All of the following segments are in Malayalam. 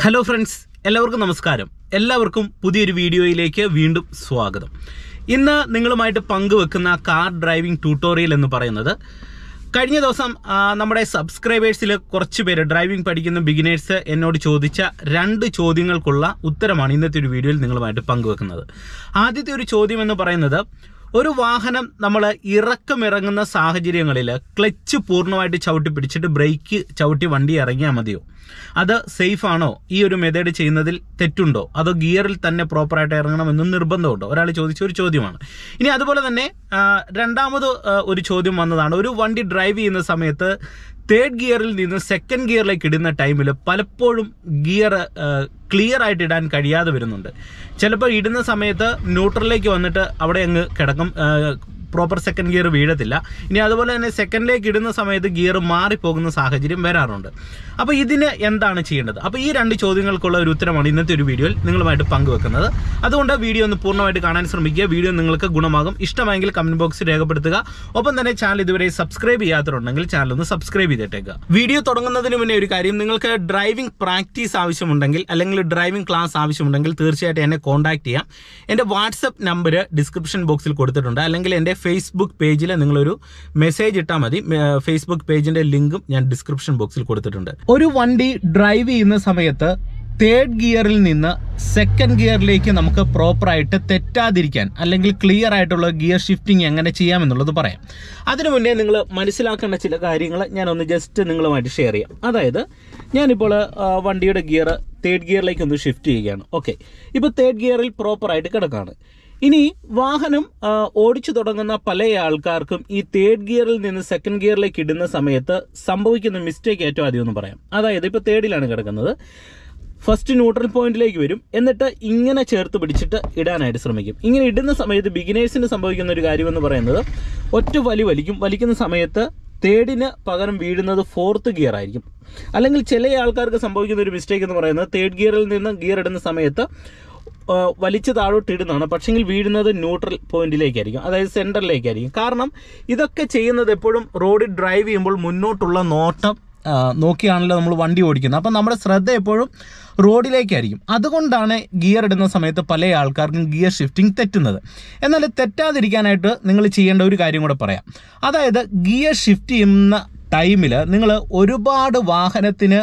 ഹലോ ഫ്രണ്ട്സ് എല്ലാവർക്കും നമസ്കാരം എല്ലാവർക്കും പുതിയൊരു വീഡിയോയിലേക്ക് വീണ്ടും സ്വാഗതം ഇന്ന് നിങ്ങളുമായിട്ട് പങ്കുവെക്കുന്ന കാർ ഡ്രൈവിംഗ് ട്യൂട്ടോറിയൽ എന്ന് പറയുന്നത് കഴിഞ്ഞ ദിവസം ആ, നമ്മുടെ സബ്സ്ക്രൈബേഴ്സിൽ കുറച്ച് പേര് ഡ്രൈവിംഗ് പഠിക്കുന്ന ബിഗിനേഴ്സ് എന്നോട് ചോദിച്ച രണ്ട് ചോദ്യങ്ങൾക്കുള്ള ഉത്തരമാണ് ഇന്നത്തെ ഒരു വീഡിയോയിൽ നിങ്ങളുമായിട്ട് പങ്കുവെക്കുന്നത് ആദ്യത്തെ ഒരു ചോദ്യം എന്ന് പറയുന്നത് ഒരു വാഹനം നമ്മൾ ഇറക്കമിറങ്ങുന്ന സാഹചര്യങ്ങളിൽ ക്ലച്ച് പൂർണ്ണമായിട്ട് ചവിട്ടി പിടിച്ചിട്ട് ബ്രേക്ക് ചവിട്ടി വണ്ടി ഇറങ്ങിയാൽ മതിയോ അത് സേഫ് ആണോ ഈ ഒരു മെത്തേഡ് ചെയ്യുന്നതിൽ തെറ്റുണ്ടോ അതോ ഗിയറിൽ തന്നെ പ്രോപ്പറായിട്ട് ഇറങ്ങണമെന്നും നിർബന്ധമുണ്ടോ ഒരാൾ ചോദിച്ച ഒരു ചോദ്യമാണ് ഇനി അതുപോലെ തന്നെ ആ, രണ്ടാമത് ആ, ഒരു ചോദ്യം വന്നതാണ് ഒരു വണ്ടി ഡ്രൈവ് ചെയ്യുന്ന സമയത്ത് തേർഡ് ഗിയറിൽ നിന്ന് സെക്കൻഡ് ഗിയറിലേക്ക് ഇടുന്ന ടൈമിൽ പലപ്പോഴും ഗിയർ ക്ലിയർ ആയിട്ട് ഇടാൻ കഴിയാതെ വരുന്നുണ്ട് ചിലപ്പോൾ ഇടുന്ന സമയത്ത് ന്യൂട്രലിലേക്ക് വന്നിട്ട് അവിടെ അങ്ങ് കിടക്കും പ്രോപ്പർ സെക്കൻഡ് ഗിയർ വീഴത്തില്ല ഇനി അതുപോലെ തന്നെ സെക്കൻഡിലേക്ക് ഇടുന്ന സമയത്ത് ഗിയർ മാറിപ്പോകുന്ന സാഹചര്യം വരാറുണ്ട് അപ്പോൾ ഇതിന് എന്താണ് ചെയ്യേണ്ടത് അപ്പോൾ ഈ രണ്ട് ചോദ്യങ്ങൾക്കുള്ള ഒരു ഉത്തരമാണ് ഇന്നത്തെ ഒരു വീഡിയോയിൽ നിങ്ങളുമായിട്ട് പങ്കുവെക്കുന്നത് അതുകൊണ്ട് വീഡിയോ ഒന്ന് പൂർണ്ണമായിട്ട് കാണാൻ ശ്രമിക്കുക വീഡിയോ നിങ്ങൾക്ക് ഗുണമാകും ഇഷ്ടമായെങ്കിൽ കമന്റ് ബോക്സിൽ രേഖപ്പെടുത്തുക ഒപ്പം തന്നെ ചാനൽ ഇതുവരെ സബ്സ്ക്രൈബ് ചെയ്യാത്തവരുണ്ടെങ്കിൽ ചാനൽ ഒന്ന് സബ്സ്ക്രൈബ് ചെയ്തിട്ടേക്കുക വീഡിയോ തുടങ്ങുന്നതിന് മുന്നേ ഒരു കാര്യം നിങ്ങൾക്ക് ഡ്രൈവിംഗ് പ്രാക്ടീസ് ആവശ്യമുണ്ടെങ്കിൽ അല്ലെങ്കിൽ ഡ്രൈവിംഗ് ക്ലാസ് ആവശ്യമുണ്ടെങ്കിൽ തീർച്ചയായിട്ടും എന്നെ കോൺടാക്ട് ചെയ്യാം എൻ്റെ വാട്സപ്പ് നമ്പർ ഡിസ്ക്രിപ്ഷൻ ബോക്സിൽ കൊടുത്തിട്ടുണ്ട് അല്ലെങ്കിൽ എൻ്റെ ഫേസ്ബുക്ക് പേജിൽ നിങ്ങളൊരു മെസ്സേജ് ഇട്ടാൽ മതി മേ- ഫേസ്ബുക്ക് പേജിന്റെ ലിങ്കും ഞാൻ ഡിസ്ക്രിപ്ഷൻ ബോക്സിൽ കൊടുത്തിട്ടുണ്ട് ഒരു വണ്ടി ഡ്രൈവ് ചെയ്യുന്ന സമയത്ത് തേർഡ് ഗിയറിൽ നിന്ന് സെക്കൻഡ് ഗിയറിലേക്ക് നമുക്ക് പ്രോപ്പറായിട്ട് തെറ്റാതിരിക്കാൻ അല്ലെങ്കിൽ ക്ലിയർ ആയിട്ടുള്ള ഗിയർ ഷിഫ്റ്റിംഗ് എങ്ങനെ ചെയ്യാമെന്നുള്ളത് പറയാം അതിനു മുന്നേ നിങ്ങൾ മനസ്സിലാക്കേണ്ട ചില കാര്യങ്ങൾ ഞാനൊന്ന് ജസ്റ്റ് നിങ്ങളുമായിട്ട് ഷെയർ ചെയ്യാം അതായത് ഞാനിപ്പോൾ ആ, വണ്ടിയുടെ ഗിയർ തേർഡ് ഗിയറിലേക്ക് ഒന്ന് ഷിഫ്റ്റ് ചെയ്യുകയാണ് ഓക്കെ ഇപ്പോൾ തേർഡ് ഗിയറിൽ പ്രോപ്പറായിട്ട് കിടക്കാണ് ഇനി വാഹനം ആ, ഓടിച്ചു തുടങ്ങുന്ന പല ആൾക്കാർക്കും ഈ തേർഡ് ഗിയറിൽ നിന്ന് സെക്കൻഡ് ഗിയറിലേക്ക് ഇടുന്ന സമയത്ത് സംഭവിക്കുന്ന മിസ്റ്റേക്ക് ഏറ്റവും ആദ്യം ഒന്ന് പറയാം അതായത് ഇപ്പോൾ തേർഡിലാണ് കിടക്കുന്നത് ഫസ്റ്റ് ന്യൂട്രൽ പോയിന്റിലേക്ക് വരും എന്നിട്ട് ഇങ്ങനെ ചേർത്ത് പിടിച്ചിട്ട് ഇടാനായിട്ട് ശ്രമിക്കും ഇങ്ങനെ ഇടുന്ന സമയത്ത് ബിഗിനേഴ്സിന് സംഭവിക്കുന്ന ഒരു കാര്യം എന്ന് പറയുന്നത് ഒറ്റ വലി വലിക്കും വലിക്കുന്ന സമയത്ത് തേർഡിന് പകരം വീഴുന്നത് ഫോർത്ത് ഗിയർ ആയിരിക്കും അല്ലെങ്കിൽ ചില ആൾക്കാർക്ക് സംഭവിക്കുന്ന ഒരു മിസ്റ്റേക്ക് എന്ന് പറയുന്നത് തേർഡ് ഗിയറിൽ നിന്ന് ഗിയർ ഇടുന്ന സമയത്ത് ആ, വലിച്ച് താഴോട്ട് ഇടുന്നതാണ് പക്ഷെങ്കിൽ വീഴുന്നത് ന്യൂട്രൽ പോയിന്റിലേക്കായിരിക്കും അതായത് സെന്ററിലേക്കായിരിക്കും കാരണം ഇതൊക്കെ ചെയ്യുന്നത് എപ്പോഴും റോഡിൽ ഡ്രൈവ് ചെയ്യുമ്പോൾ മുന്നോട്ടുള്ള നോട്ടം ആ, നോക്കിയാണല്ലോ നമ്മൾ വണ്ടി ഓടിക്കുന്നത് അപ്പം നമ്മുടെ ശ്രദ്ധ എപ്പോഴും റോഡിലേക്കായിരിക്കും അതുകൊണ്ടാണ് ഗിയർ ഇടുന്ന സമയത്ത് പല ആൾക്കാർക്കും ഗിയർ ഷിഫ്റ്റിംഗ് തെറ്റുന്നത് എന്നാൽ തെറ്റാതിരിക്കാനായിട്ട് നിങ്ങൾ ചെയ്യേണ്ട ഒരു കാര്യം കൂടെ പറയാം അതായത് ഗിയർ ഷിഫ്റ്റ് ചെയ്യുന്ന ടൈമിൽ നിങ്ങൾ ഒരുപാട് വാഹനത്തിന്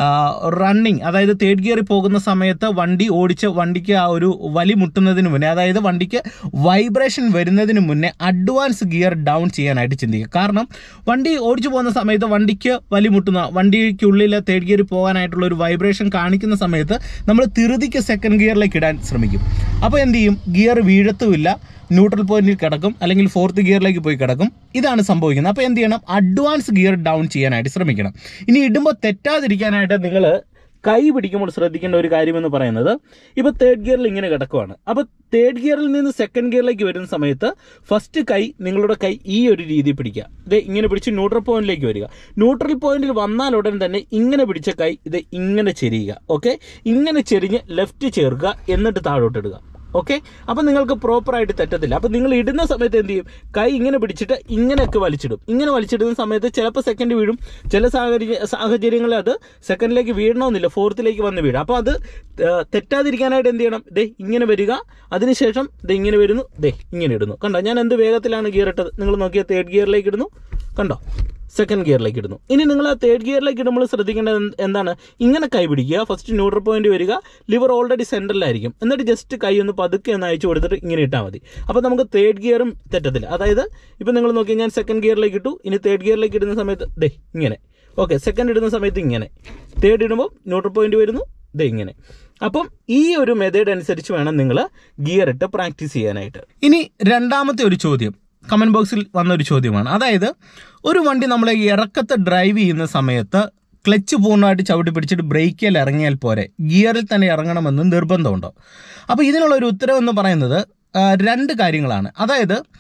റണ്ണിങ് അതായത് തേർഡ് ഗിയറിൽ പോകുന്ന സമയത്ത് വണ്ടി ഓടിച്ച് വണ്ടിക്ക് ആ ഒരു വലി മുട്ടുന്നതിന് മുന്നേ അതായത് വണ്ടിക്ക് വൈബ്രേഷൻ വരുന്നതിന് മുന്നേ അഡ്വാൻസ് ഗിയർ ഡൗൺ ചെയ്യാനായിട്ട് ചിന്തിക്കുക കാരണം വണ്ടി ഓടിച്ചു പോകുന്ന സമയത്ത് വണ്ടിക്ക് വലി മുട്ടുന്ന വണ്ടിക്കുള്ളിൽ തേർഡ് ഗിയറിൽ പോകാനായിട്ടുള്ള ഒരു വൈബ്രേഷൻ കാണിക്കുന്ന സമയത്ത് നമ്മൾ തിരുതിക്ക് സെക്കൻഡ് ഗിയറിലേക്ക് ഇടാൻ ശ്രമിക്കും അപ്പോൾ എന്ത് ചെയ്യും ഗിയർ വീഴത്തുമില്ല ന്യൂട്രൽ പോയിന്റിൽ കിടക്കും അല്ലെങ്കിൽ ഫോർത്ത് ഗിയറിലേക്ക് പോയി കിടക്കും ഇതാണ് സംഭവിക്കുന്നത് അപ്പോൾ എന്ത് ചെയ്യണം അഡ്വാൻസ് ഗിയർ ഡൗൺ ചെയ്യാനായിട്ട് ശ്രമിക്കണം ഇനി ഇടുമ്പോൾ തെറ്റാതിരിക്കാനായിട്ട് നിങ്ങൾ കൈ പിടിക്കുമ്പോൾ ശ്രദ്ധിക്കേണ്ട ഒരു കാര്യമെന്ന് പറയുന്നത് ഇപ്പോൾ തേർഡ് ഗിയറിൽ ഇങ്ങനെ കിടക്കുവാണ് അപ്പോൾ തേർഡ് ഗിയറിൽ നിന്ന് സെക്കൻഡ് ഗിയറിലേക്ക് വരുന്ന സമയത്ത് ഫസ്റ്റ് കൈ നിങ്ങളുടെ കൈ ഈ ഒരു രീതിയിൽ പിടിക്കുക ഇത് ഇങ്ങനെ പിടിച്ച് ന്യൂട്രൽ പോയിന്റിലേക്ക് വരിക ന്യൂട്രൽ പോയിന്റിൽ വന്നാൽ ഉടൻ തന്നെ ഇങ്ങനെ പിടിച്ച കൈ ഇത് ഇങ്ങനെ ചെരിയുക ഓക്കെ ഇങ്ങനെ ചെരിഞ്ഞ് ലെഫ്റ്റ് ചേർക്കുക എന്നിട്ട് താഴോട്ട് ഇടുക ഓക്കെ അപ്പം നിങ്ങൾക്ക് പ്രോപ്പറായിട്ട് തെറ്റത്തില്ല അപ്പം നിങ്ങൾ ഇടുന്ന സമയത്ത് എന്ത് ചെയ്യും കൈ ഇങ്ങനെ പിടിച്ചിട്ട് ഇങ്ങനെയൊക്കെ വലിച്ചിടും ഇങ്ങനെ വലിച്ചിടുന്ന സമയത്ത് ചിലപ്പോൾ സെക്കൻഡ് വീഴും ചില സാഹചര്യ സാഹചര്യങ്ങളിൽ അത് സെക്കൻഡിലേക്ക് വീഴണമെന്നില്ല ഫോർത്തിലേക്ക് വന്ന് വീഴും അപ്പോൾ അത് ആ, തെറ്റാതിരിക്കാനായിട്ട് എന്ത് ചെയ്യണം ദേ ഇങ്ങനെ വരിക അതിനുശേഷം ദേ ഇങ്ങനെ വരുന്നു ദേ ഇങ്ങനെ ഇടുന്നു കണ്ടോ ഞാൻ എന്ത് വേഗത്തിലാണ് ഗിയർ ഇട്ടത് നിങ്ങൾ നോക്കിയാൽ തേർഡ് ഗിയറിലേക്ക് ഇടുന്നു കണ്ടോ സെക്കൻഡ് ഗിയറിലേക്ക് ഇടുന്നു ഇനി നിങ്ങൾ ആ തേർഡ് ഗിയറിലേക്ക് ഇടുമ്പോൾ ശ്രദ്ധിക്കേണ്ടത് എന്ത്- എന്താണ് ഇങ്ങനെ കൈ പിടിക്കുക ഫസ്റ്റ് ന്യൂട്രൽ പോയിന്റ് വരിക ലിവർ ഓൾറെഡി സെൻറ്ററിലായിരിക്കും എന്നിട്ട് ജസ്റ്റ് കൈ ഒന്ന് പതുക്കെ ഒന്ന് അയച്ചു കൊടുത്തിട്ട് ഇങ്ങനെ ഇട്ടാൽ മതി അപ്പോൾ നമുക്ക് തേർഡ് ഗിയറും തെറ്റത്തില്ല അതായത് ഇപ്പം നിങ്ങൾ നോക്കി ഞാൻ സെക്കൻഡ് ഗിയറിലേക്ക് ഇട്ടു ഇനി തേർഡ് ഗിയറിലേക്ക് ഇടുന്ന സമയത്ത് ദേ ഇങ്ങനെ ഓക്കെ സെക്കൻഡ് ഇടുന്ന സമയത്ത് ഇങ്ങനെ തേർഡ് ഇടുമ്പോൾ ന്യൂട്രൽ പോയിന്റ് വരുന്നു ദേ ഇങ്ങനെ അപ്പം ഈ ഒരു മെത്തേഡ് അനുസരിച്ച് വേണം നിങ്ങൾ ഗിയർ ഇട്ട് പ്രാക്ടീസ് ചെയ്യാനായിട്ട് ഇനി രണ്ടാമത്തെ ഒരു ചോദ്യം കമന്റ് ബോക്സിൽ വന്ന ഒരു ചോദ്യമാണ് അതായത് ഒരു വണ്ടി നമ്മൾ ഇറക്കത്ത് ഡ്രൈവ് ചെയ്യുന്ന സമയത്ത് ക്ലച്ച് പൂർണ്ണമായിട്ട് ചവിട്ടി പിടിച്ചിട്ട് ബ്രേക്കിൽ ഇറങ്ങിയാൽ പോരെ ഗിയറിൽ തന്നെ ഇറങ്ങണമെന്ന് നിർബന്ധമുണ്ടോ അപ്പോൾ ഇതിനുള്ള ഒരു ഉത്തരവെന്ന് പറയുന്നത് ആ, രണ്ട് കാര്യങ്ങളാണ് അതായത്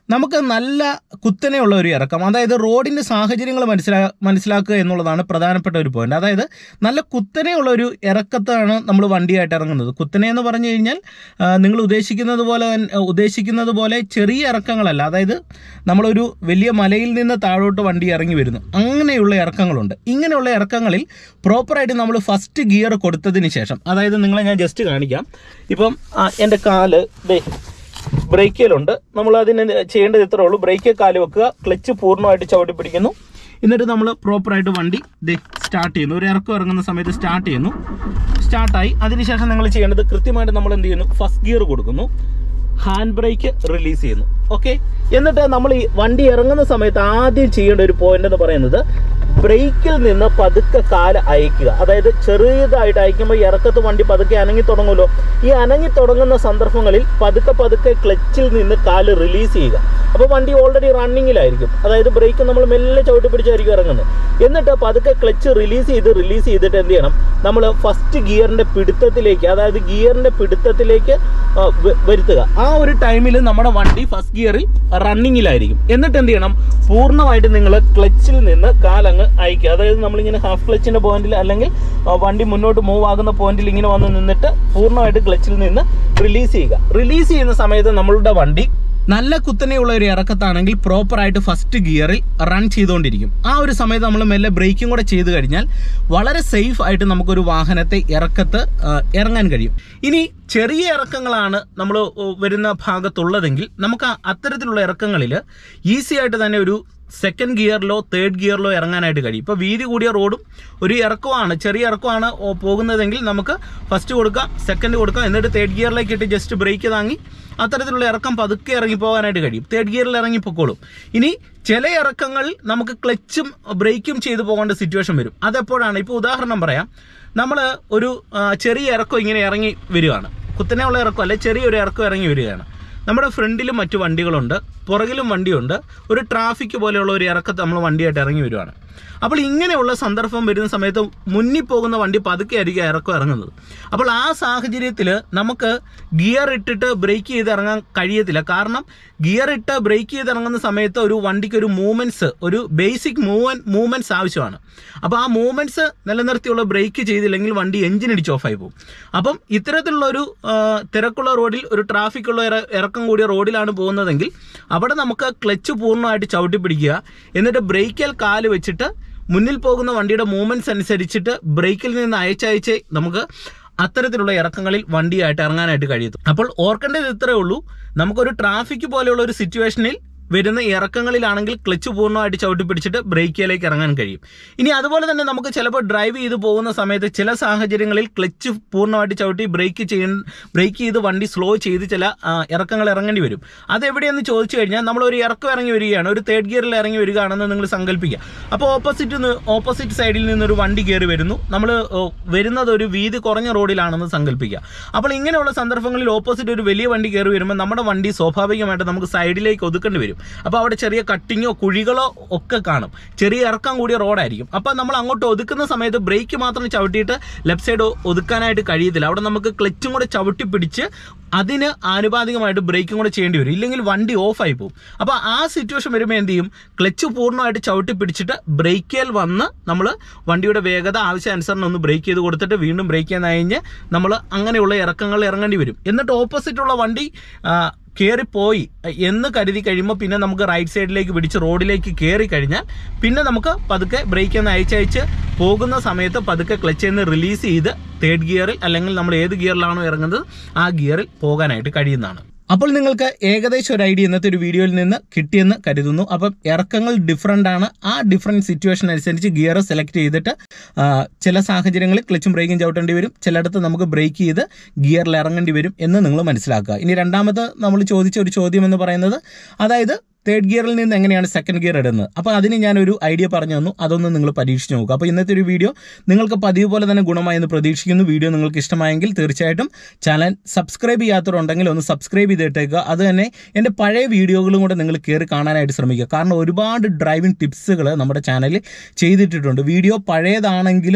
നമുക്ക് നല്ല കുത്തനെയുള്ള ഒരു ഇറക്കം അതായത് റോഡിൻ്റെ സാഹചര്യങ്ങൾ മനസ്സിലാ മനസ്സിലാക്കുക എന്നുള്ളതാണ് പ്രധാനപ്പെട്ട ഒരു പോയിന്റ് അതായത് നല്ല കുത്തനെയുള്ള ഒരു ഇറക്കത്താണ് നമ്മൾ വണ്ടിയായിട്ട് ഇറങ്ങുന്നത് കുത്തനെ എന്ന് പറഞ്ഞു കഴിഞ്ഞാൽ ആ, നിങ്ങൾ ഉദ്ദേശിക്കുന്നത് പോലെ തന്നെ- ഉദ്ദേശിക്കുന്നത് പോലെ ചെറിയ ഇറക്കങ്ങളല്ല അതായത് നമ്മളൊരു വലിയ മലയിൽ നിന്ന് താഴോട്ട് വണ്ടി ഇറങ്ങി വരുന്നു അങ്ങനെയുള്ള ഇറക്കങ്ങളുണ്ട് ഇങ്ങനെയുള്ള ഇറക്കങ്ങളിൽ പ്രോപ്പറായിട്ട് നമ്മൾ ഫസ്റ്റ് ഗിയർ കൊടുത്തതിന് ശേഷം അതായത് നിങ്ങളെ ഞാൻ ജസ്റ്റ് കാണിക്കാം ഇപ്പം ആ, എൻ്റെ കാല് ദേ ബ്രേക്കിലുണ്ട് നമ്മൾ അതിന് ചെയ്യേണ്ടത് ഇത്രേ ഉള്ളൂ ബ്രേക്ക് കാല് വെക്കുക ക്ലച്ച് പൂർണ്ണമായിട്ട് ചവിട്ടി പിടിക്കുന്നു എന്നിട്ട് നമ്മൾ പ്രോപ്പറായിട്ട് വണ്ടി ദേ സ്റ്റാർട്ട് ചെയ്യുന്നു ഒരു ഇറക്കം ഇറങ്ങുന്ന സമയത്ത് സ്റ്റാർട്ട് ചെയ്യുന്നു സ്റ്റാർട്ടായി അതിനുശേഷം നിങ്ങൾ ചെയ്യേണ്ടത് കൃത്യമായിട്ട് നമ്മൾ എന്ത് ചെയ്യുന്നു ഫസ്റ്റ് ഗിയർ കൊടുക്കുന്നു ഹാൻഡ് ബ്രേക്ക് റിലീസ് ചെയ്യുന്നു ഓക്കെ എന്നിട്ട് നമ്മൾ ഈ വണ്ടി ഇറങ്ങുന്ന സമയത്ത് ആദ്യം ചെയ്യേണ്ട ഒരു പോയിന്റ് എന്ന് പറയുന്നത് ബ്രേക്കിൽ നിന്ന് പതുക്കെ കാല് അയക്കുക അതായത് ചെറിയതായിട്ട് അയക്കുമ്പോൾ ഇറക്കത്ത് വണ്ടി പതുക്കെ അനങ്ങി തുടങ്ങുമല്ലോ ഈ അനങ്ങി തുടങ്ങുന്ന സന്ദർഭങ്ങളിൽ പതുക്കെ പതുക്കെ ക്ലച്ചിൽ നിന്ന് കാല് റിലീസ് ചെയ്യുക അപ്പോൾ വണ്ടി ഓൾറെഡി റണ്ണിങ്ങിലായിരിക്കും അതായത് ബ്രേക്ക് നമ്മൾ മെല്ലെ ചവിട്ടി പിടിച്ചായിരിക്കും ഇറങ്ങുന്നത് എന്നിട്ട് പതുക്കെ ക്ലച്ച് റിലീസ് ചെയ്ത് റിലീസ് ചെയ്തിട്ട് എന്ത് ചെയ്യണം നമ്മൾ ഫസ്റ്റ് ഗിയറിന്റെ പിടുത്തത്തിലേക്ക് അതായത് ഗിയറിന്റെ പിടുത്തത്തിലേക്ക് ആ, വ- വരുത്തുക ആ ഒരു ടൈമിൽ നമ്മുടെ വണ്ടി ഫസ്റ്റ് ഗിയറിൽ റണ്ണിങ്ങിലായിരിക്കും എന്നിട്ട് എന്ത് ചെയ്യണം പൂർണ്ണമായിട്ട് നിങ്ങൾ ക്ലച്ചിൽ നിന്ന് കാലങ്ങ് അയക്കുക അതായത് നമ്മളിങ്ങനെ ഹാഫ് ക്ലച്ചിന്റെ പോയിന്റിൽ അല്ലെങ്കിൽ ആ, വണ്ടി മുന്നോട്ട് മൂവ് ആകുന്ന പോയിന്റിൽ ഇങ്ങനെ വന്ന് നിന്നിട്ട് പൂർണ്ണമായിട്ട് ക്ലച്ചിൽ നിന്ന് റിലീസ് ചെയ്യുക റിലീസ് ചെയ്യുന്ന സമയത്ത് നമ്മളുടെ വണ്ടി നല്ല കുത്തനെയുള്ള ഒരു ഇറക്കത്താണെങ്കിൽ പ്രോപ്പറായിട്ട് ഫസ്റ്റ് ഗിയറിൽ റൺ ചെയ്തുകൊണ്ടിരിക്കും ആ ഒരു സമയത്ത് നമ്മൾ മെല്ലെ ബ്രേക്കും കൂടെ ചെയ്ത് കഴിഞ്ഞാൽ വളരെ സേഫ് ആയിട്ട് നമുക്കൊരു വാഹനത്തെ ഇറക്കത്ത് ആ, ഇറങ്ങാൻ കഴിയും ഇനി ചെറിയ ഇറക്കങ്ങളാണ് നമ്മൾ വരുന്ന ഭാഗത്തുള്ളതെങ്കിൽ നമുക്ക് ആ അത്തരത്തിലുള്ള ഇറക്കങ്ങളിൽ ഈസി ആയിട്ട് തന്നെ ഒരു സെക്കൻഡ് ഗിയറിലോ തേർഡ് ഗിയറിലോ ഇറങ്ങാനായിട്ട് കഴിയും ഇപ്പോൾ വീതി കൂടിയ റോഡും ഒരു ഇറക്കമാണ് ചെറിയ ഇറക്കമാണ് ഓ- പോകുന്നതെങ്കിൽ നമുക്ക് ഫസ്റ്റ് കൊടുക്കാം സെക്കൻഡ് കൊടുക്കാം എന്നിട്ട് തേർഡ് ഗിയറിലേക്ക് ഇട്ട് ജസ്റ്റ് ബ്രേക്ക് താങ്ങി അത്തരത്തിലുള്ള ഇറക്കം പതുക്കെ ഇറങ്ങി പോകാനായിട്ട് കഴിയും തേർഡ് ഗിയറിൽ ഇറങ്ങി പൊക്കോളും ഇനി ചില ഇറക്കങ്ങൾ നമുക്ക് ക്ലച്ചും ബ്രേക്കും ചെയ്തു പോകേണ്ട സിറ്റുവേഷൻ വരും അതെപ്പോഴാണ് ഇപ്പോൾ ഉദാഹരണം പറയാം നമ്മൾ ഒരു ആ, ചെറിയ ഇറക്കം ഇങ്ങനെ ഇറങ്ങി വരികയാണ് കുത്തനെയുള്ള ഇറക്കം അല്ലെ ചെറിയൊരു ഇറക്കം ഇറങ്ങി വരികയാണ് നമ്മുടെ ഫ്രണ്ടിലും മറ്റു വണ്ടികളുണ്ട് പുറകിലും വണ്ടിയുണ്ട് ഒരു ട്രാഫിക് പോലെയുള്ള ഒരു ഇറക്കത്ത് നമ്മൾ വണ്ടിയായിട്ട് ഇറങ്ങി വരുവാണ് അപ്പോൾ ഇങ്ങനെയുള്ള സന്ദർഭം വരുന്ന സമയത്ത് മുന്നിൽ പോകുന്ന വണ്ടി പതുക്കെ ആയിരിക്കും ഇറക്കം ഇറങ്ങുന്നത് അപ്പോൾ ആ സാഹചര്യത്തിൽ നമുക്ക് ഗിയർ ഇട്ടിട്ട് ബ്രേക്ക് ചെയ്ത് ഇറങ്ങാൻ കഴിയത്തില്ല കാരണം ഗിയർ ഇട്ട് ബ്രേക്ക് ചെയ്ത് ഇറങ്ങുന്ന സമയത്ത് ഒരു വണ്ടിക്ക് ഒരു മൂവ്മെന്റ്സ് ഒരു ബേസിക് മൂവൻ മൂവ്മെന്റ്സ് ആവശ്യമാണ് അപ്പോൾ ആ മൂവ്മെന്റ്സ് നിലനിർത്തിയുള്ള ബ്രേക്ക് ചെയ്തില്ലെങ്കിൽ വണ്ടി എഞ്ചിൻ ഇടിച്ച് ഓഫായി പോകും അപ്പം ഇത്തരത്തിലുള്ള ഒരു ആ, തിരക്കുള്ള റോഡിൽ ഒരു ട്രാഫിക് ഉള്ള ഇറ- ഇറക്കം കൂടിയ റോഡിലാണ് പോകുന്നതെങ്കിൽ അവിടെ നമുക്ക് ക്ലച്ച് പൂർണ്ണമായിട്ട് ചവിട്ടി പിടിക്കുക എന്നിട്ട് ബ്രേക്കിൽ കാല് വെച്ചിട്ട് മുന്നിൽ പോകുന്ന വണ്ടിയുടെ മൂവ്മെന്റ്സ് അനുസരിച്ചിട്ട് ബ്രേക്കിൽ നിന്ന് അയച്ചയച്ച് നമുക്ക് അത്തരത്തിലുള്ള ഇറക്കങ്ങളിൽ വണ്ടിയായിട്ട് ഇറങ്ങാനായിട്ട് കഴിയും അപ്പോൾ ഓർക്കേണ്ടത് ഇത്രയേ ഉള്ളൂ നമുക്കൊരു ട്രാഫിക് പോലെയുള്ള ഒരു സിറ്റുവേഷനിൽ വരുന്ന ഇറക്കങ്ങളിലാണെങ്കിൽ ക്ലച്ച് പൂർണ്ണമായിട്ട് ചവിട്ടി പിടിച്ചിട്ട് ബ്രേക്കിലേക്ക് ഇറങ്ങാൻ കഴിയും ഇനി അതുപോലെ തന്നെ നമുക്ക് ചിലപ്പോൾ ഡ്രൈവ് ചെയ്ത് പോകുന്ന സമയത്ത് ചില സാഹചര്യങ്ങളിൽ ക്ലച്ച് പൂർണ്ണമായിട്ട് ചവിട്ടി ബ്രേക്ക് ചെയ്യ ബ്രേക്ക് ചെയ്ത് വണ്ടി സ്ലോ ചെയ്ത് ചില ആ, ഇറക്കങ്ങൾ ഇറങ്ങേണ്ടി വരും അതെവിടെയെന്ന് ചോദിച്ചു കഴിഞ്ഞാൽ നമ്മൾ ഒരു ഇറക്കം ഇറങ്ങി വരികയാണ് ഒരു തേർഡ് ഗിയറിൽ ഇറങ്ങി വരികയാണെന്ന് നിങ്ങൾ സങ്കല്പിക്കുക അപ്പോൾ ഓപ്പോസിറ്റ് ഓപ്പോസിറ്റ് സൈഡിൽ നിന്നൊരു വണ്ടി കയറി വരുന്നു നമ്മൾ വരുന്നത് ഒരു വീതി കുറഞ്ഞ റോഡിലാണെന്ന് സങ്കല്പിക്കുക അപ്പോൾ ഇങ്ങനെയുള്ള സന്ദർഭങ്ങളിൽ ഓപ്പോസിറ്റ് ഒരു വലിയ വണ്ടി കയറി വരുമ്പോൾ നമ്മുടെ വണ്ടി സ്വാഭാവികമായിട്ട് നമുക്ക് സൈഡിലേക്ക് ഒതുക്കേണ്ടി വരും അപ്പോൾ അവിടെ ചെറിയ കട്ടിങ്ങോ കുഴികളോ ഒക്കെ കാണും ചെറിയ ഇറക്കം കൂടിയ റോഡായിരിക്കും അപ്പോൾ നമ്മൾ അങ്ങോട്ട് ഒതുക്കുന്ന സമയത്ത് ബ്രേക്ക് മാത്രം ചവിട്ടിയിട്ട് ലെഫ്റ്റ് സൈഡ് ഒതുക്കാനായിട്ട് കഴിയത്തില്ല അവിടെ നമുക്ക് ക്ലച്ചും കൂടെ ചവിട്ടി പിടിച്ച് അതിന് ആനുപാതികമായിട്ട് ബ്രേക്കും കൂടെ ചെയ്യേണ്ടി വരും ഇല്ലെങ്കിൽ വണ്ടി ഓഫായി പോകും അപ്പോൾ ആ സിറ്റുവേഷൻ വരുമ്പോൾ എന്ത് ചെയ്യും ക്ലച്ച് പൂർണ്ണമായിട്ട് ചവിട്ടി പിടിച്ചിട്ട് ബ്രേക്കിൽ വന്ന് നമ്മൾ വണ്ടിയുടെ വേഗത ആവശ്യാനുസരണം ഒന്ന് ബ്രേക്ക് ചെയ്ത് കൊടുത്തിട്ട് വീണ്ടും ബ്രേക്ക് ചെയ്യാൻ കഴിഞ്ഞ് നമ്മൾ അങ്ങനെയുള്ള ഇറക്കങ്ങൾ ഇറങ്ങേണ്ടി വരും എന്നിട്ട് ഓപ്പോസിറ്റുള്ള വണ്ടി ആ, കയറിപ്പോയി എന്ന് കരുതി കഴിയുമ്പോൾ പിന്നെ നമുക്ക് റൈറ്റ് സൈഡിലേക്ക് പിടിച്ച് റോഡിലേക്ക് കയറി കഴിഞ്ഞാൽ പിന്നെ നമുക്ക് പതുക്കെ ബ്രേക്ക് ഒന്ന് അയച്ചയച്ച് പോകുന്ന സമയത്ത് പതുക്കെ ക്ലച്ചിൽ നിന്ന് റിലീസ് ചെയ്ത് തേർഡ് ഗിയറിൽ അല്ലെങ്കിൽ നമ്മൾ ഏത് ഗിയറിലാണോ ഇറങ്ങുന്നത് ആ ഗിയറിൽ പോകാനായിട്ട് കഴിയുന്നതാണ് അപ്പോൾ നിങ്ങൾക്ക് ഏകദേശം ഒരു ഐഡിയ ഇന്നത്തെ ഒരു വീഡിയോയിൽ നിന്ന് കിട്ടിയെന്ന് കരുതുന്നു അപ്പം ഇറക്കങ്ങൾ ഡിഫറൻ്റ് ആണ് ആ ഡിഫറെൻറ്റ് സിറ്റുവേഷൻ അനുസരിച്ച് ഗിയർ സെലക്ട് ചെയ്തിട്ട് ആ, ചില സാഹചര്യങ്ങളിൽ ക്ലച്ചും ബ്രേക്കും ചവിട്ടേണ്ടി വരും ചിലയിടത്ത് നമുക്ക് ബ്രേക്ക് ചെയ്ത് ഗിയറിൽ ഇറങ്ങേണ്ടി വരും എന്ന് നിങ്ങൾ മനസ്സിലാക്കുക ഇനി രണ്ടാമത് നമ്മൾ ചോദിച്ച ഒരു ചോദ്യം എന്ന് പറയുന്നത് അതായത് തേർഡ് ഗിയറിൽ നിന്ന് എങ്ങനെയാണ് സെക്കൻഡ് ഗിയർ ഇടുന്നത് അപ്പോൾ അതിന് ഞാനൊരു ഐഡിയ പറഞ്ഞു തന്നു അതൊന്ന് നിങ്ങൾ പരീക്ഷിച്ച് നോക്കുക അപ്പോൾ ഇന്നത്തെ ഒരു വീഡിയോ നിങ്ങൾക്ക് പതിവ് പോലെ തന്നെ ഗുണമായി എന്ന് പ്രതീക്ഷിക്കുന്നു വീഡിയോ നിങ്ങൾക്ക് ഇഷ്ടമായെങ്കിൽ തീർച്ചയായിട്ടും ചാനൽ സബ്സ്ക്രൈബ് ചെയ്യാത്തവരുണ്ടെങ്കിൽ ഒന്ന് സബ്സ്ക്രൈബ് ചെയ്തിട്ടേക്കുക അത് തന്നെ എൻ്റെ പഴയ വീഡിയോകളും കൂടെ നിങ്ങൾ കയറി കാണാനായിട്ട് ശ്രമിക്കുക കാരണം ഒരുപാട് ഡ്രൈവിംഗ് ടിപ്സുകൾ നമ്മുടെ ചാനലിൽ ചെയ്തിട്ടിട്ടുണ്ട് വീഡിയോ പഴയതാണെങ്കിലും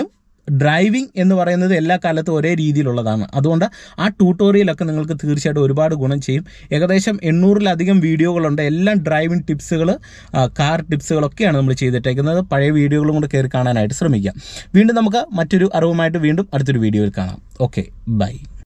ഡ്രൈവിംഗ് എന്ന് പറയുന്നത് എല്ലാ കാലത്തും ഒരേ രീതിയിലുള്ളതാണ് അതുകൊണ്ട് ആ ട്യൂട്ടോറിയലൊക്കെ നിങ്ങൾക്ക് തീർച്ചയായിട്ടും ഒരുപാട് ഗുണം ചെയ്യും ഏകദേശം എണ്ണൂറിലധികം വീഡിയോകളുണ്ട് എല്ലാം ഡ്രൈവിംഗ് ടിപ്സുകൾ കാർ ടിപ്സുകളൊക്കെയാണ് നമ്മൾ ചെയ്തിട്ടേക്കുന്നത് പഴയ വീഡിയോകളും കൂടെ കയറി കാണാനായിട്ട് ശ്രമിക്കാം വീണ്ടും നമുക്ക് മറ്റൊരു അറിവുമായിട്ട് വീണ്ടും അടുത്തൊരു വീഡിയോയിൽ കാണാം ഓക്കെ ബൈ